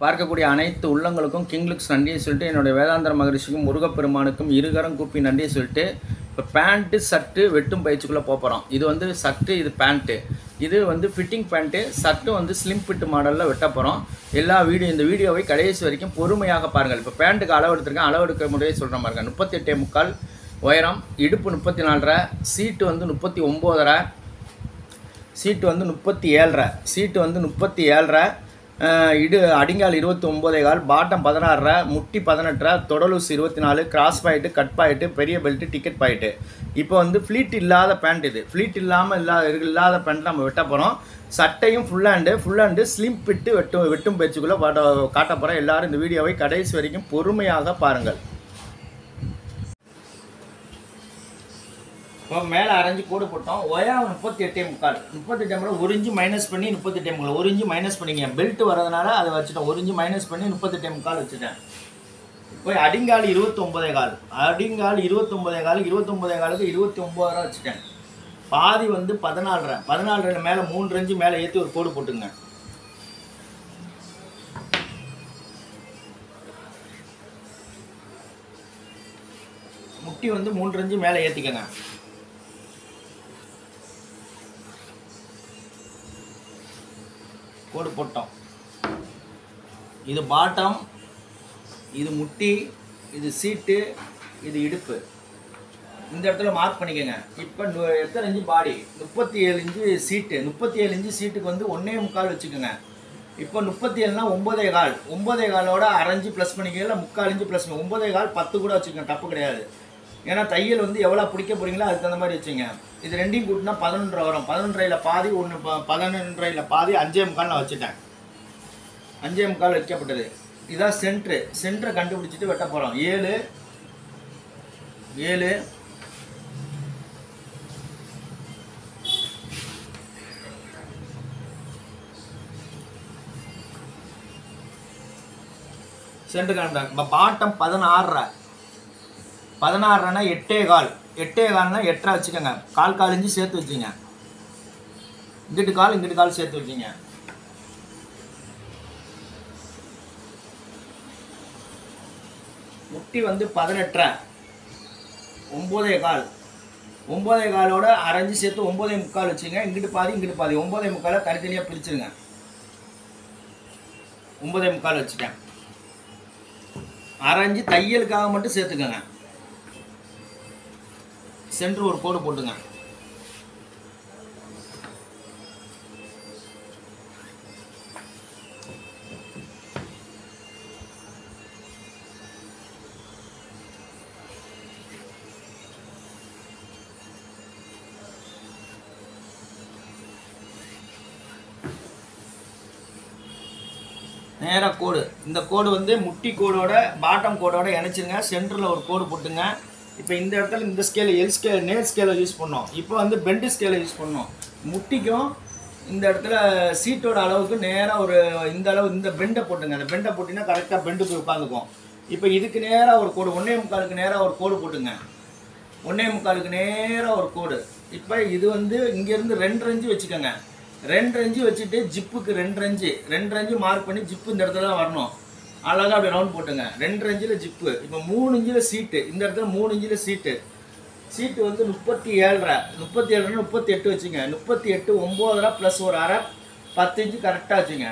பார்க்கக்கூடிய அனைத்து உள்ளங்களுக்கும் கிங்லுக்ஸ் நன்றியை சொல்லிட்டு என்னுடைய வேதாந்தர மகரிஷிக்கும் முருகப்பெருமானுக்கும் இருகரம் கூப்பி நன்றியை சொல்லிட்டு இப்போ பேண்ட்டு சட்டு வெட்டும் பயிற்சிக்குள்ளே போகிறோம் இது வந்து சட்டு இது பேண்ட்டு இது வந்து ஃபிட்டிங் பேண்ட்டு சட்டு வந்து ஸ்லிம் ஃபிட் மாடலில் வெட்ட போகிறோம் எல்லா வீடியோ இந்த வீடியோவை கடைசி வரைக்கும் பொறுமையாக பாருங்கள் இப்போ பேண்ட்டுக்கு அளவு எடுத்திருக்கேன் அளவு எடுக்கிற முறையை சொல்கிற பாருங்க முப்பத்தெட்டே முக்கால் உயரம் இடுப்பு முப்பத்தி நாலரை சீட்டு வந்து முப்பத்தி ஒம்போதரை சீட்டு வந்து முப்பத்தி ஏழரை சீட்டு வந்து முப்பத்தி ஏழரை அஹ் இடு அடிங்கால் இருபத்தி ஒம்போதே கால் பாட்டம் பதினாறரை முட்டி பதினெட்டரை தொடலூஸ் இருபத்தி நாலு கிராஸ் பாயிட்டு கட் பாயிட்டு பெரிய பெல்ட்டு டிக்கெட் பாயிட்டு இப்போ வந்து ஃப்ளீட் இல்லாத பேண்ட் இது ஃப்ளீட் இல்லாமல் இல்லாத இல்லாத பேண்ட் நம்ம வெட்ட போகிறோம் சட்டையும் full hand full hand slim fit வெட்டும் வெட்டும் பேச்சுக்குள்ளே காட்ட போகிறோம் எல்லாரும் இந்த வீடியோவை கடைசி வரைக்கும் பொறுமையாக பாருங்கள் இப்போ மேலே அரைஞ்சு கோடு போட்டோம் ஒயம் முப்பத்தி எட்டே முக்கால் முப்பத்தி எட்டே ஒரு இன்ச்சு மைனஸ் பண்ணி முப்பத்தி எட்டே முக்கால் ஒரு இன்ச்சு மைனஸ் பண்ணிங்க பெல்ட் வரதுனால அதை வச்சுட்டோம் ஒரு இன்ச்சு மைனஸ் பண்ணி முப்பத்தெட்டே முக்கால் வச்சுட்டேன் போய் அடிங்கால் இருபத்தொம்பதே கால் அடிங்கால் இருபத்தொம்பதே கால் இருபத்தொம்பதே காலுக்கு இருபத்தி ஒம்பது வச்சுட்டேன் பாதி வந்து பதினாலரை பதினாலரை மேலே மூணு இன்ச்சு மேலே ஏற்றி ஒரு கோடு போட்டுங்க முட்டி வந்து மூன்று இன்ச்சு மேலே ஏற்றிக்கங்க கோடு போட்டோம் இது பாட்டம் இது முட்டி இது சீட்டு இது இடுப்பு இந்த இடத்துல மார்க் பண்ணிக்கோங்க இப்போ நு- எத்தனை இன்ச்சு பாடி முப்பத்தி ஏழு இன்ச்சு சீட்டு முப்பத்தி ஏழு இன்ச்சு சீட்டுக்கு வந்து ஒன்றே முக்கால் வச்சுக்கோங்க இப்போ முப்பத்தி ஏழுனா ஒம்பதே கால் ஒம்பதே காலோட அரைஞ்சு ப்ளஸ் பண்ணிக்கல முக்கால் இன்ச்சு ப்ளஸ் பண்ணி ஒம்பதே கால் பத்து கூட வச்சுக்கோங்க தப்பு கிடையாது ஏன்னா தையல் வந்து எவ்வளோ பிடிக்க போகிறீங்களோ அதுக்கு தகுந்த மாதிரி வச்சுங்க இது ரெண்டையும் கூட்டினா பதினொன்றரை வரும் பதினொன்றையில் பாதி ஒன்று பதினொன்றையில் பாதி அஞ்சே முக்கால் நான் வச்சுட்டேன் அஞ்சே முக்கால் வைக்கப்பட்டது இதான் சென்ட்ரு சென்டரை கண்டுபிடிச்சிட்டு வெட்ட போகிறோம் ஏழு ஏழு சென்டர் கண்டாங்க இப்போ பாட்டம் பதினாறரை பதினாறுனா எட்டே கால் எட்டே கால்னா எட்டரை வச்சுக்கோங்க கால் கால் இஞ்சி சேர்த்து வச்சுங்க இங்கிட்டு கால் இங்கிட்டு கால் சேர்த்து வச்சுங்க முட்டி வந்து பதினெட்டரை ஒம்போதே கால் ஒம்போதே காலோட அரைஞ்சு சேர்த்து ஒம்போதே முக்கால் வச்சுங்க இங்கிட்டு பாதி இங்கிட்டு பாதி ஒம்போதே முக்காலை தனித்தனியாக பிரிச்சுருங்க ஒம்போதே முக்கால் வச்சுட்டேன் அரைஞ்சு தையலுக்காக மட்டும் சேர்த்துக்கோங்க சென்டர் ஒரு கோடு போட்டுங்க நேராக கோடு இந்த கோடு வந்து முட்டி கோடோட பாட்டம் கோடோட இணைச்சிருங்க சென்டரில் ஒரு கோடு போட்டுங்க இப்போ இந்த இடத்துல இந்த ஸ்கேல் எல் ஸ்கேல் நேர் ஸ்கேலை யூஸ் பண்ணோம் இப்போ வந்து பெண்டு ஸ்கேலை யூஸ் பண்ணோம் முட்டிக்கும் இந்த இடத்துல சீட்டோட அளவுக்கு நேராக ஒரு இந்த அளவு இந்த பெண்டை போட்டுங்க அந்த பெண்டை போட்டிங்கன்னா கரெக்டாக பெண்டு போய் உட்காந்துக்கும் இப்போ இதுக்கு நேராக ஒரு கோடு ஒன்றே முக்காலுக்கு நேராக ஒரு கோடு போட்டுங்க ஒன்றே முக்காலுக்கு நேராக ஒரு கோடு இப்போ இது வந்து இங்கேருந்து ரெண்டு ரஞ்சு வச்சுக்கோங்க ரெண்டு ரஞ்சு வச்சுட்டு ஜிப்புக்கு ரெண்டு ரஞ்சு ரெண்டு ரஞ்சு மார்க் பண்ணி ஜிப்பு இந்த இடத்துல தான் வரணும் அழகாக அப்படி ரவுண்ட் போட்டுங்க ரெண்டு ரஞ்சில் ஜிப்பு இப்போ மூணு இன்ச்சில் சீட்டு இந்த இடத்துல மூணு இன்ச்சில் சீட்டு சீட்டு வந்து முப்பத்தி ஏழரை முப்பத்தி ஏழரை முப்பத்தி எட்டு வச்சுங்க முப்பத்தி எட்டு ஒம்போதரை ப்ளஸ் ஒரு அரை பத்து இன்ச்சு கரெக்டாக வச்சுங்க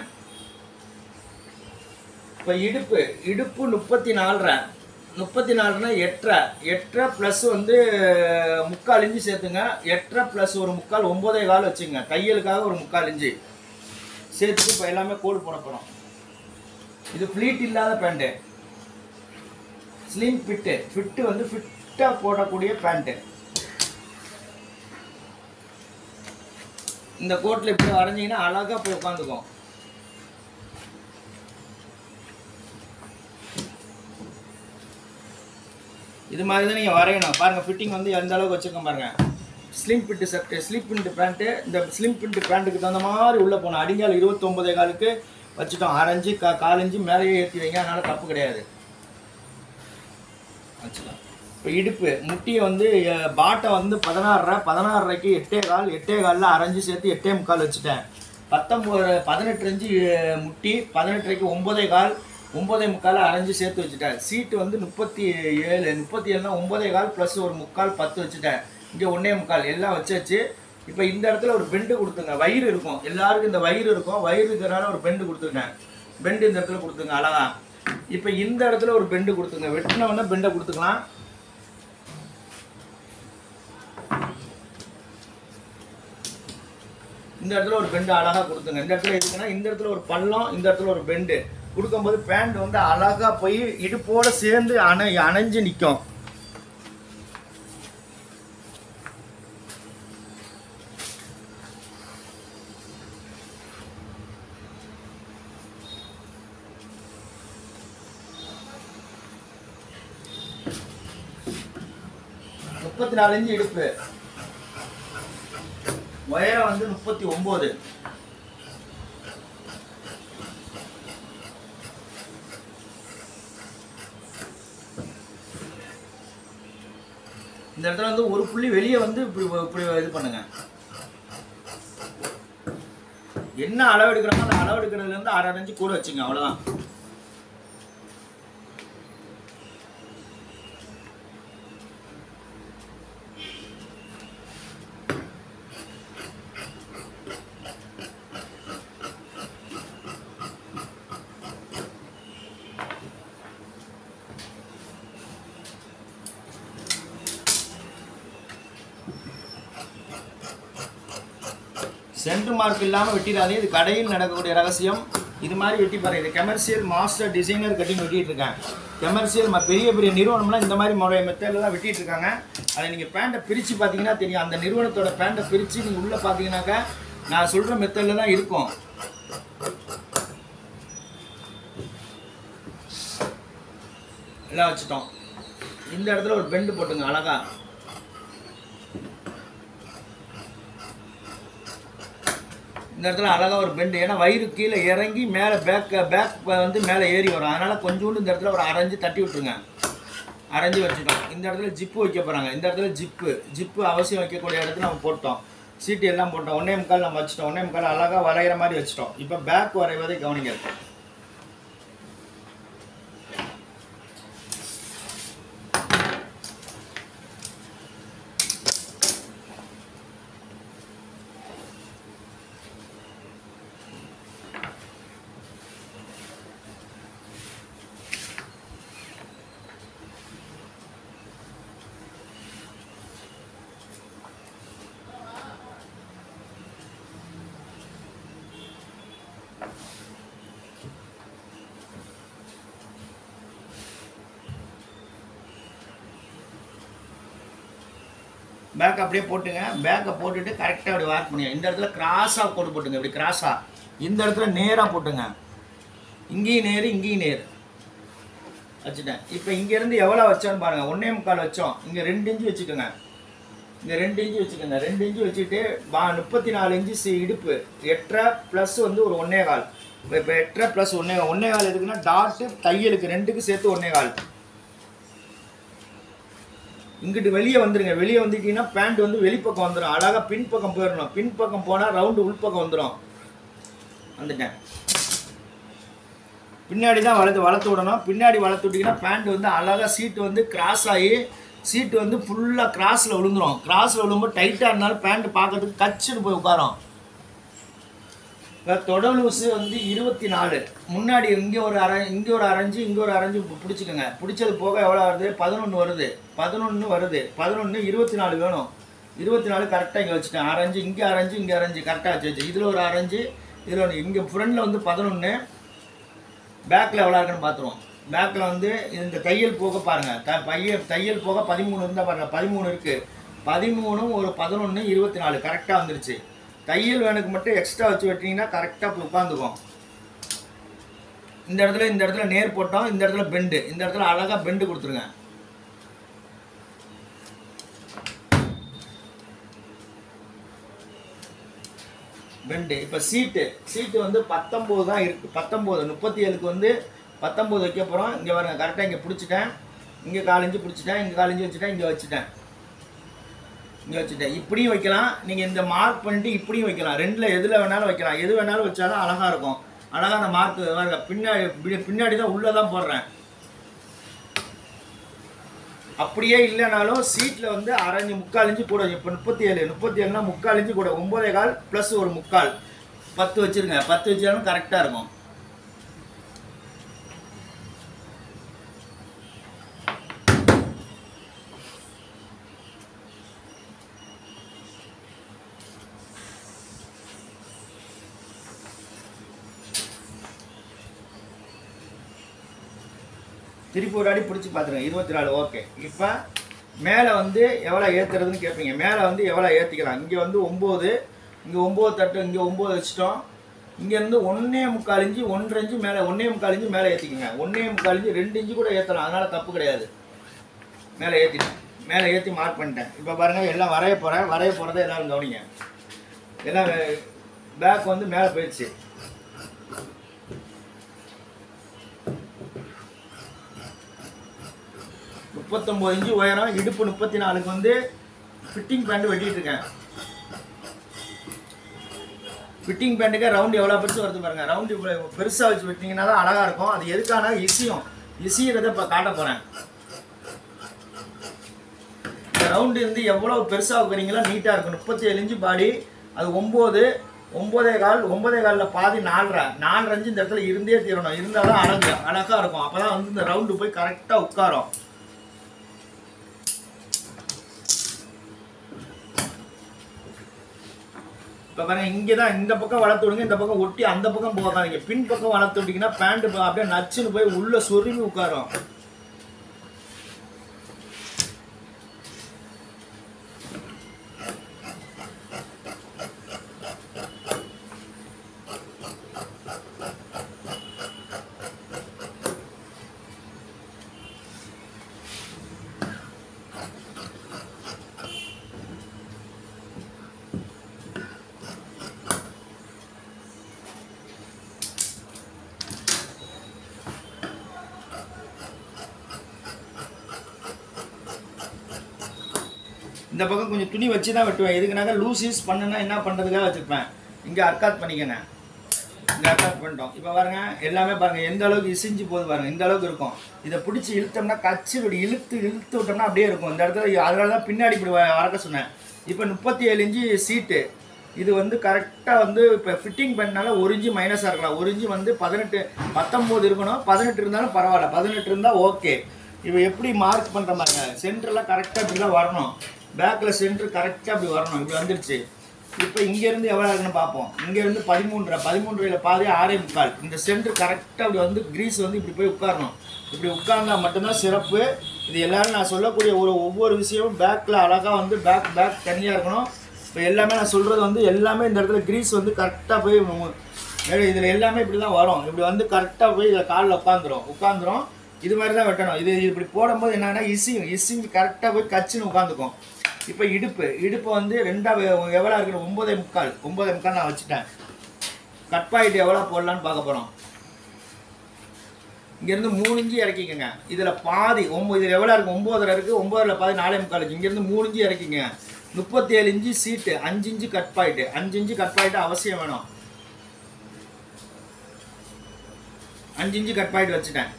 இப்போ இடுப்பு இடுப்பு முப்பத்தி நாலரை முப்பத்தி நாலுனா எட்டரை எட்டரை ப்ளஸ் வந்து முக்கால் இன்ச்சு சேர்த்துங்க எட்டரை ப்ளஸ் ஒரு முக்கால் ஒம்போதே கால் வச்சுங்க தையலுக்காக ஒரு முக்கால் இன்ச்சு சேர்த்துட்டு இப்போ எல்லாமே கோடு போட போகிறோம் இது ஃப்ளீட் இல்லாத பேண்ட்டு ஸ்லிம் ஃபிட்டு ஃபிட்டு வந்து ஃபிட்டாக போடக்கூடிய பேண்ட்டு இந்த கோட்டில் இப்படி வரைஞ்சிங்கன்னா அழகாக போய் உட்காந்துக்கும் இது மாதிரி தான் நீங்கள் வரையணும் பாருங்கள் ஃபிட்டிங் வந்து எந்த அளவுக்கு வச்சுருக்கோம் பாருங்கள் ஸ்லிம் பிட்டு சட்டு ஸ்லிப் பிண்ட் பேண்ட்டு இந்த ஸ்லிம் பிண்ட் பேண்ட்டுக்கு தகுந்த மாதிரி உள்ளே போகணும் அடிங்கால் இருபத்தொம்பதே காலுக்கு வச்சுட்டோம் அரைஞ்சு கா காலஞ்சு மேலேயே ஏற்றி வைங்க அதனால் தப்பு கிடையாது வச்சுக்கலாம் இப்போ இடுப்பு முட்டியை வந்து பாட்டை வந்து பதினாறரை பதினாறரைக்கு எட்டே கால் எட்டே காலில் அரைஞ்சு சேர்த்து எட்டே முக்கால் வச்சுட்டேன் பத்தொம்போது பதினெட்டு இன்ச்சு அஹ், முட்டி பதினெட்டரைக்கு ஒம்பதே கால் ஒம்பதே முக்கால் அரைஞ்சு சேர்த்து வச்சுட்டேன் சீட்டு வந்து முப்பத்தி ஏழு முப்பத்தி ஏழுனா ஒம்பதே கால் ப்ளஸ் ஒரு முக்கால் பத்து வச்சுட்டேன் இங்கே ஒன்றே முக்கால் எல்லாம் வச்சாச்சு இப்போ இந்த இடத்துல ஒரு பெண்டு கொடுத்துங்க வயிறு இருக்கும் எல்லாருக்கும் இந்த வயிறு இருக்கும் வயிறு இருக்கிறனால ஒரு பெண்டு கொடுத்துருக்கேன் பெண்டு இந்த இடத்துல கொடுத்துங்க அழகா இப்போ இந்த இடத்துல ஒரு பெண்டு கொடுத்துங்க வெட்டினவொடனே பெண்டை கொடுத்துக்கலாம் இந்த இடத்துல ஒரு பெண்டு அழகா கொடுத்துங்க இந்த இடத்துல எதுக்குன்னா இந்த இடத்துல ஒரு பள்ளம் இந்த இடத்துல ஒரு பெண்டு கொடுக்கும்போது பேண்ட் வந்து அழகா போய் இடுப்போட சேர்ந்து அணை அணைஞ்சு நிற்கும் முப்பத்தி நாலு இன்ச்சு இடுப்பு உயரம் வந்து முப்பத்தி ஒம்பது இந்த இடத்துல வந்து ஒரு புள்ளி வெளியே வந்து இப்படி இப்படி இது பண்ணுங்க என்ன அளவு எடுக்கிறோமோ அந்த அளவு எடுக்கிறதுல இருந்து அரை அரைஞ்சு கூட வச்சுங்க அவ்வளவுதான் சென்டர் மார்க் இல்லாமல் வெட்டிடாதீங்க இது கடையில் நடக்கக்கூடிய ரகசியம் இது மாதிரி வெட்டி பாருங்க இது கமர்ஷியல் மாஸ்டர் டிசைனர் கட்டிங் வெட்டிட்டு இருக்கேன் கமர்ஷியல் பெரிய பெரிய நிறுவனம்லாம் இந்த மாதிரி முறை மெத்தடில் தான் வெட்டிட்டு இருக்காங்க அதை நீங்கள் பேண்ட்டை பிரித்து பார்த்தீங்கன்னா தெரியும் அந்த நிறுவனத்தோட பேண்ட்டை பிரித்து நீங்கள் உள்ளே பார்த்தீங்கன்னாக்கா நான் சொல்கிற மெத்தடில் தான் இருக்கும் எல்லாம் வச்சுட்டோம் இந்த இடத்துல ஒரு பெண்டு போட்டுங்க அழகா இந்த இடத்துல அழகாக ஒரு பெண்டு ஏன்னா வயிறு கீழே இறங்கி மேலே பேக் பேக் வந்து மேலே ஏறி வரும் அதனால் கொஞ்சோண்டு இந்த இடத்துல ஒரு அரைஞ்சு தட்டி விட்டுருங்க அரைஞ்சு வச்சுட்டோம் இந்த இடத்துல ஜிப்பு வைக்க போகிறாங்க இந்த இடத்துல ஜிப்பு ஜிப்பு அவசியம் வைக்கக்கூடிய இடத்துல நம்ம போட்டோம் சீட்டு எல்லாம் போட்டோம் ஒன்னே முக்கால் நம்ம வச்சுட்டோம் ஒன்னே முக்கால் அழகாக வரைகிற மாதிரி வச்சுட்டோம் இப்போ பேக் வரைவதை கவனிங்க பேக் அப்படியே போட்டுங்க பேக்கை போட்டுட்டு கரெக்டாக அப்படி வாக் பண்ணுங்க இந்த இடத்துல கிராஸாக போட்டு போட்டுங்க இப்படி கிராஸாக இந்த இடத்துல நேராக போட்டுங்க இங்கேயும் நேர் இங்கேயும் நேர் வச்சுட்டேன் இப்போ இங்கேருந்து எவ்வளோ வச்சோன்னு பாருங்கள் ஒன்றே முக்கால் வச்சோம் இங்கே ரெண்டு இன்ச்சு வச்சுக்கோங்க இங்கே ரெண்டு இன்ச்சு வச்சுக்கோங்க ரெண்டு இன்ச்சு வச்சுட்டு பா முப்பத்தி நாலு இன்ச்சு சி இடுப்பு எட்டரை ப்ளஸ் வந்து ஒரு ஒன்றே கால் இப்போ எட்டரை ப்ளஸ் ஒன்றே ஒன்றே கால் எதுக்குன்னா டாட்டு தையலுக்கு ரெண்டுக்கு சேர்த்து ஒன்றே கால் இங்கிட்டு வெளியே வந்துருங்க வெளியே வந்துட்டீங்கன்னா பேண்ட் வந்து வெளிப்பக்கம் வந்துடும் அழகாக பின்பக்கம் போயிடணும் பின்பக்கம் போனால் ரவுண்டு உள்பக்கம் வந்துடும் வந்துட்டேன் பின்னாடி தான் வளர்த்து வளர்த்து விடணும் பின்னாடி வளர்த்து விட்டிங்கன்னா பேண்ட் வந்து அழகாக சீட்டு வந்து கிராஸ் ஆகி சீட்டு வந்து ஃபுல்லாக கிராஸில் விழுந்துரும் கிராஸில் விழும்போது டைட்டாக இருந்தாலும் பேண்ட் பார்க்கறதுக்கு கச்சுன்னு போய் உட்காரும் இப்போ தொடலூசு வந்து இருபத்தி நாலு முன்னாடி இங்கே ஒரு அரை இங்கே ஒரு அரைஞ்சு இங்கே ஒரு அரைஞ்சு பு- பிடிச்சிக்கோங்க பிடிச்சது போக எவ்வளோ வருது பதினொன்று வருது பதினொன்று வருது பதினொன்று இருபத்தி நாலு வேணும் இருபத்தி நாலு கரெக்டாக இங்கே வச்சுட்டேன் அரைஞ்சு இங்கே அரைஞ்சு இங்கே அரைஞ்சு கரெக்டாக வச்சு வச்சு இதில் ஒரு அரைஞ்சு இதில் ஒன்று இங்கே ஃப்ரண்டில் வந்து பதினொன்று பேக்கில் எவ்வளோ இருக்குன்னு பார்த்துருவோம் பேக்கில் வந்து இந்த தையல் போக பாருங்கள் த பைய தையல் போக பதிமூணு இருந்தால் பாருங்கள் பதிமூணு இருக்குது பதிமூணும் ஒரு பதினொன்று இருபத்தி நாலு கரெக்டாக வந்துருச்சு தையல் வேனுக்கு மட்டும் எக்ஸ்ட்ரா வச்சு வெட்டினீங்கன்னா கரெக்டாக போய் உட்காந்துக்கும் இந்த இடத்துல இந்த இடத்துல நேர் போட்டோம் இந்த இடத்துல பெண்டு இந்த இடத்துல அழகாக பெண்டு கொடுத்துருங்க பெண்டு இப்போ சீட்டு சீட்டு வந்து பத்தொம்போது தான் இருக்குது பத்தொம்போது முப்பத்தி ஏழுக்கு வந்து பத்தொம்போது வைக்க போகிறோம் இங்கே பாருங்க கரெக்டாக இங்கே பிடிச்சிட்டேன் இங்கே காலஞ்சு பிடிச்சிட்டேன் இங்கே காலஞ்சு வச்சுட்டேன் இங்கே வச்சுட்டேன் இங்கே வச்சுட்டேன் இப்படியும் வைக்கலாம் நீங்கள் இந்த மார்க் பண்ணிட்டு இப்படியும் வைக்கலாம் ரெண்டில் எதில் வேணாலும் வைக்கலாம் எது வேணாலும் வச்சாலும் அழகாக இருக்கும் அழகாக அந்த மார்க் பாருங்க பின்னாடி பின்னாடி- பின்னாடி தான் உள்ளே தான் போடுறேன் அப்படியே இல்லைனாலும் சீட்டில் வந்து அரை இஞ்சு முக்கால் இன்ச்சு கூட இப்போ முப்பத்தி ஏழு முப்பத்தி ஏழுனா முக்கால் இன்ச்சு கூட ஒம்பதே கால் ப்ளஸ் ஒரு முக்கால் பத்து வச்சுருங்க பத்து வச்சாலும் கரெக்டாக இருக்கும் திருப்பி ஒரு அடி பிடிச்சி பார்த்துருங்க இருபத்தி நாலு ஓகே இப்போ மேலே வந்து எவ்வளோ ஏற்றுறதுன்னு கேட்பீங்க மேலே வந்து எவ்வளோ ஏற்றிக்கலாம் இங்கே வந்து ஒம்பது இங்கே ஒம்பது தட்டு இங்கே ஒம்பது வச்சுட்டோம் இங்கேருந்து ஒன்றே முக்கால் இன்ச்சு ஒன்றரை இன்ச்சு மேலே ஒன்றே முக்கால் இன்ச்சு மேலே ஏற்றிக்கங்க ஒன்றே முக்கால் இன்ச்சு ரெண்டு இன்ச்சு கூட ஏற்றலாம் அதனால் தப்பு கிடையாது மேலே ஏற்றிட்டேன் மேலே ஏற்றி மார்க் பண்ணிட்டேன் இப்போ பாருங்கள் எல்லாம் வரைய போகிறேன் வரைய போகிறத எல்லாரும் கவனிங்க எல்லாம் பேக் வந்து மேலே போயிடுச்சு முப்பத்தொம்போது இன்ச்சு உயரம் இடுப்பு முப்பத்தி நாலுக்கு வந்து ஃபிட்டிங் பேண்ட் வெட்டிட்டு இருக்கேன் ஃபிட்டிங் பேண்ட்டுக்கு ரவுண்ட் எவ்வளோ பெருசு வருது பாருங்க ரவுண்டு இவ்வளோ பெருசாக வச்சு வெட்டினீங்கன்னா தான் அழகாக இருக்கும் அது எதுக்கான இசியும் இசியறதை இப்போ காட்ட போகிறேன் இந்த ரவுண்டு வந்து எவ்வளோ பெருசாக வைக்கிறீங்களோ நீட்டாக இருக்கும் முப்பத்தி ஏழு இன்ச்சு பாடி அது ஒம்பது ஒம்பதே கால் ஒம்பதே காலில் பாதி நாலரை நாலரை இன்ச்சு இந்த இடத்துல இருந்தே தீரணும் இருந்தால் தான் அழகு அழகாக இருக்கும் அப்போ தான் வந்து இந்த ரவுண்டு போய் கரெக்டாக உட்காரும் இப்போ பாருங்க இங்கே தான் இந்த பக்கம் வளர்த்து விடுங்க இந்த பக்கம் ஒட்டி அந்த பக்கம் போகாதீங்க பின் பக்கம் வளர்த்து விட்டீங்கன்னா பேண்ட் அப்படியே நச்சுன்னு போய் உள்ள சொருவி உட்காரும் இந்த பக்கம் கொஞ்சம் துணி வச்சு தான் வெட்டுவேன் எதுக்குனாக்கா லூஸ் யூஸ் பண்ணுன்னா என்ன பண்ணுறதுக்காக வச்சுருப்பேன் இங்கே அர்க்காத் பண்ணிக்கங்க இங்கே அர்க்காத் பண்ணிட்டோம் இப்போ பாருங்க எல்லாமே பாருங்க எந்த அளவுக்கு இசிஞ்சு போகுது பாருங்க இந்த அளவுக்கு இருக்கும் இதை பிடிச்சி இழுத்தோம்னா கச்சு இப்படி இழுத்து இழுத்து விட்டோம்னா அப்படியே இருக்கும் இந்த இடத்துல அதனால தான் பின்னாடி இப்படி வ- வளர்க்க சொன்னேன் இப்போ முப்பத்தி ஏழு இன்ச்சு சீட்டு இது வந்து கரெக்டாக வந்து இப்போ ஃபிட்டிங் பண்ணனால ஒரு இன்ச்சு மைனஸாக இருக்கலாம் ஒரு இன்ச்சு வந்து பதினெட்டு பத்தொம்போது இருக்கணும் பதினெட்டு இருந்தாலும் பரவாயில்ல பதினெட்டு இருந்தால் ஓகே இப்போ எப்படி மார்க் பண்ணுற மாதிரிங்க சென்டர்லாம் கரெக்டாக இப்படி தான் வரணும் பேக்கில் சென்டர் கரெக்டாக இப்படி வரணும் இப்படி வந்துருச்சு இப்போ இங்கேருந்து எவ்வளோ இருக்குன்னு பார்ப்போம் இங்கேருந்து பதிமூன்றரை பதிமூன்றையில் பாதி ஆறே முக்கால் இந்த சென்டர் கரெக்டாக இப்படி வந்து கிரீஸ் வந்து இப்படி போய் உட்காரணும் இப்படி உட்கார்ந்தா மட்டும்தான் சிறப்பு இது எல்லாரும் நான் சொல்லக்கூடிய ஒரு ஒவ்வொரு விஷயமும் பேக்கில் அழகாக வந்து பேக் பேக் தனியாக இருக்கணும் இப்போ எல்லாமே நான் சொல்கிறது வந்து எல்லாமே இந்த இடத்துல கிரீஸ் வந்து கரெக்டாக போய் இதில் எல்லாமே இப்படி தான் வரும் இப்படி வந்து கரெக்டாக போய் இதில் காலில் உட்காந்துரும் உட்காந்துரும் இது மாதிரி தான் வெட்டணும் இது இப்படி போடும்போது என்னன்னா இசியும் இசிஞ்சு கரெக்டாக போய் கச்சுன்னு உட்காந்துக்கும் இப்போ இடுப்பு இடுப்பு வந்து ரெண்டா வெ- எவ்வளோ இருக்குது ஒம்பதே முக்கால் ஒம்பதே முக்கால் நான் வச்சுட்டேன் கட் பாயிண்ட் எவ்வளோ போடலான்னு பார்க்க போகிறோம் இங்கேருந்து மூணு இன்ச்சு இறக்கிக்கங்க இதில் பாதி ஒம்பது இதில் எவ்வளோ இருக்குது ஒம்போதரை இருக்குது ஒம்போதில் பாதி நாலே முக்கால் இருக்கு இங்கேருந்து மூணு இன்ச்சு இறக்கிங்க முப்பத்தி ஏழு இன்ச்சு சீட்டு அஞ்சு இன்ச்சு கட் பாயிண்ட் அஞ்சு இன்ச்சு கட் பாயிண்ட் அவசியம் வேணும் அஞ்சு இன்ச்சு கட் பாயிண்ட் வச்சுட்டேன்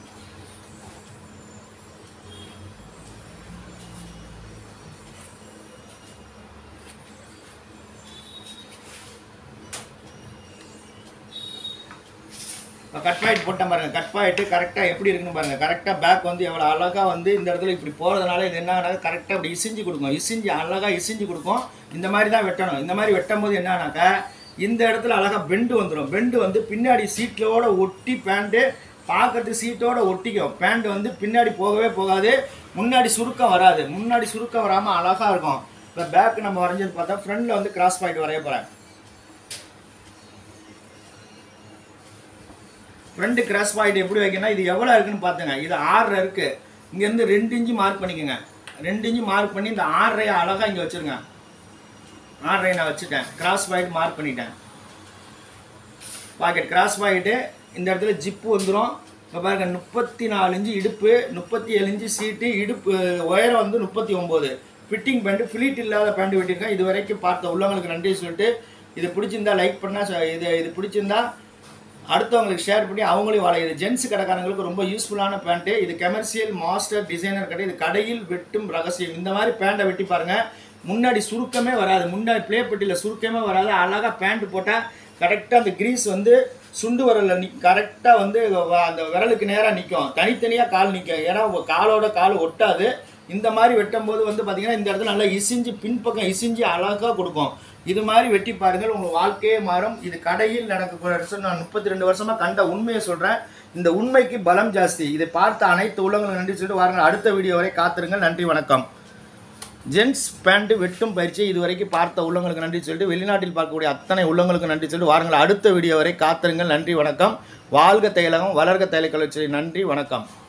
இப்போ கட் பாயிண்ட் போட்டேன் பாருங்க கட் பாயிண்ட் கரெக்டாக எப்படி இருக்குன்னு பாருங்க கரெக்டாக பேக் வந்து எவ்வளோ அழகாக வந்து இந்த இடத்துல இப்படி போகிறதுனால இது என்ன கரெக்டாக இப்படி இசிஞ்சு கொடுக்கும் இசிஞ்சு அழகாக இசிஞ்சு கொடுக்கும் இந்த மாதிரி தான் வெட்டணும் இந்த மாதிரி வெட்டும் போது என்னன்னாக்கா இந்த இடத்துல அழகாக பெண்டு வந்துடும் பெண்டு வந்து பின்னாடி சீட்டோட ஒட்டி பேண்ட்டு பார்க்கறதுக்கு சீட்டோட ஒட்டிக்கும் பேண்ட் வந்து பின்னாடி போகவே போகாது முன்னாடி சுருக்கம் வராது முன்னாடி சுருக்கம் வராமல் அழகாக இருக்கும் இப்போ பேக் நம்ம வரைஞ்சது பார்த்தா ஃப்ரண்டில் வந்து கிராஸ் பாயிண்ட் வரைய போகிறேன் ஃப்ரண்ட் கிராஸ் பாயிண்ட் எப்படி வைக்கணும் இது எவ்வளோ இருக்குன்னு பார்த்துங்க இது ஆறரை இருக்குது இங்கேருந்து ரெண்டு இன்ச்சு மார்க் பண்ணிக்கோங்க ரெண்டு இன்ச்சு மார்க் பண்ணி இந்த ஆறரையை அழகாக இங்கே வச்சுருங்க ஆறரை நான் வச்சுட்டேன் கிராஸ் பாயிண்ட் மார்க் பண்ணிட்டேன் பாக்கெட் கிராஸ் பாயிண்ட்டு இந்த இடத்துல ஜிப்பு வந்துடும் இப்போ பாருங்க முப்பத்தி நாலு இன்ச்சு இடுப்பு முப்பத்தி ஏழு இன்ச்சு சீட்டு இடுப்பு உயரம் வந்து முப்பத்தி ஒம்பது ஃபிட்டிங் பேண்ட்டு ஃபிலீட் இல்லாத பேண்ட் வெட்டியிருக்கேன் இது வரைக்கும் பார்த்த உள்ளவங்களுக்கு நன்றி சொல்லிட்டு இது பிடிச்சிருந்தா லைக் பண்ணால் இது இது பிடிச்சிருந்தா அடுத்தவங்களுக்கு ஷேர் பண்ணி அவங்களையும் வாழ இது ஜென்ஸ் கடைக்காரங்களுக்கு ரொம்ப யூஸ்ஃபுல்லான பேண்ட்டு இது கமர்ஷியல் மாஸ்டர் டிசைனர் கடை இது கடையில் வெட்டும் ரகசியம் இந்த மாதிரி பேண்ட்டை வெட்டி பாருங்க முன்னாடி சுருக்கமே வராது முன்னாடி ப்ளே பெட்டியில் சுருக்கமே வராது அழகாக பேண்ட் போட்டால் கரெக்டாக அந்த கிரீஸ் வந்து சுண்டு விரலில் நி கரெக்டாக வந்து வ- அந்த விரலுக்கு நேராக நிற்கும் தனித்தனியாக கால் நிற்கும் ஏன்னா உங்க காலோட கால் ஒட்டாது இந்த மாதிரி வெட்டும்போது வந்து பார்த்தீங்கன்னா இந்த இடத்துல நல்லா இசிஞ்சு பின்பக்கம் இசிஞ்சு அழகாக கொடுக்கும் இது மாதிரி வெட்டி பாருங்கள் உங்கள் வாழ்க்கையே மாறும் இது கடையில் நடக்கக்கூடிய வருஷம் நான் முப்பத்தி ரெண்டு வருஷமாக கண்ட உண்மையை சொல்கிறேன் இந்த உண்மைக்கு பலம் ஜாஸ்தி இதை பார்த்த அனைத்து உள்ளவங்களும் நன்றி சொல்லிட்டு வாருங்கள் அடுத்த வீடியோ வரை காத்திருங்கள் நன்றி வணக்கம் ஜென்ஸ் பேண்ட் வெட்டும் பயிற்சி இது வரைக்கும் பார்த்த உள்ளவங்களுக்கு நன்றி சொல்லிட்டு வெளிநாட்டில் பார்க்கக்கூடிய அத்தனை உள்ளவங்களுக்கு நன்றி சொல்லிட்டு வாருங்கள் அடுத்த வீடியோ வரை காத்திருங்கள் நன்றி வணக்கம் வாழ்க தையலகம் வளர்க தையல கலைச்சொல்லி நன்றி வணக்கம்